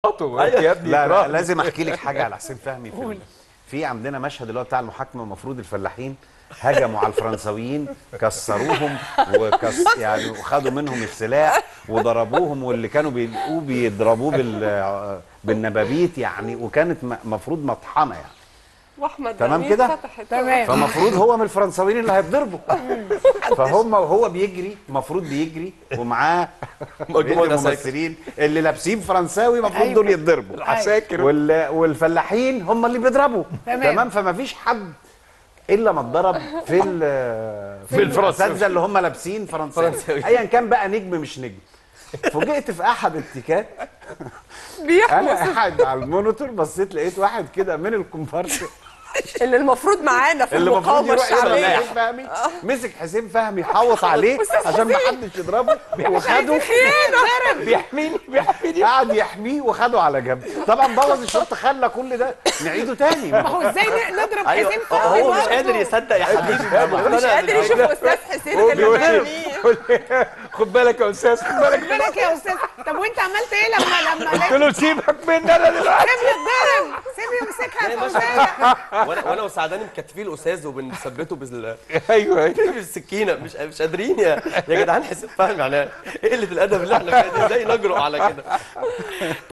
يا ابني لا لا إكراه. لازم احكي لك حاجه على حسين فهمي في ال- في عندنا مشهد اللي هو بتاع المحاكمه المفروض الفلاحين هجموا على الفرنساويين كسروهم وكس يعني وخدوا منهم السلاح وضربوهم واللي كانوا بيلقوه بيضربوه بال بالنبابيت يعني وكانت المفروض مطحنه يعني واحمد تمام أمين كده؟ فتحت. تمام فمفروض هو من الفرنساويين اللي هيتضربوا فهم وهو بيجري المفروض بيجري ومعاه مجموعة الممثلين اللي لابسين فرنساوي المفروض أيوة. دول يتضربوا العساكر وال... والفلاحين هم اللي بيضربوا تمام. تمام فما فيش حد الا ما اتضرب في ال في الفرنساوي. الاساتذه اللي هم لابسين فرنساوي فرنساوي. ايا كان بقى نجم مش نجم فوجئت في احد التيكات بيحمس انا قاعد على المونيتور بصيت لقيت واحد كده من الكومبارس اللي المفروض اللي معانا في المفروض المقاومه يروح يضرب الشعبيه حسين فهمي مسك حسين فهمي حوط عليه عشان ما حدش يضربه وخده بيحميني بيحميني قعد يحميه وخده على جنب طبعا بوظ الشوط خلى كل ده نعيده تاني ما هو ازاي ن- نضرب ايوه حسين فهمي هو مش برضه؟ قادر يصدق يا حبيبي مش قادر يشوف استاذ حسين هو غير بيقول لما لي يرميه. خد بالك يا استاذ خد بالك خد بالك يا استاذ طب وانت عملت ايه لما لما قلت لقيت له سيبك مني انا دلوقتي سيبني اتضرب سيبني يمسكها زي ما فوزيه وانا وانا وسعداني مكتفين الاستاذ وبنثبته بال ايوه ايوه بالسكينه مش مش قادرين يا يا جدعان حسين فهمي يعني ايه قله الادب اللي احنا فيها دي ازاي نجرؤ على كده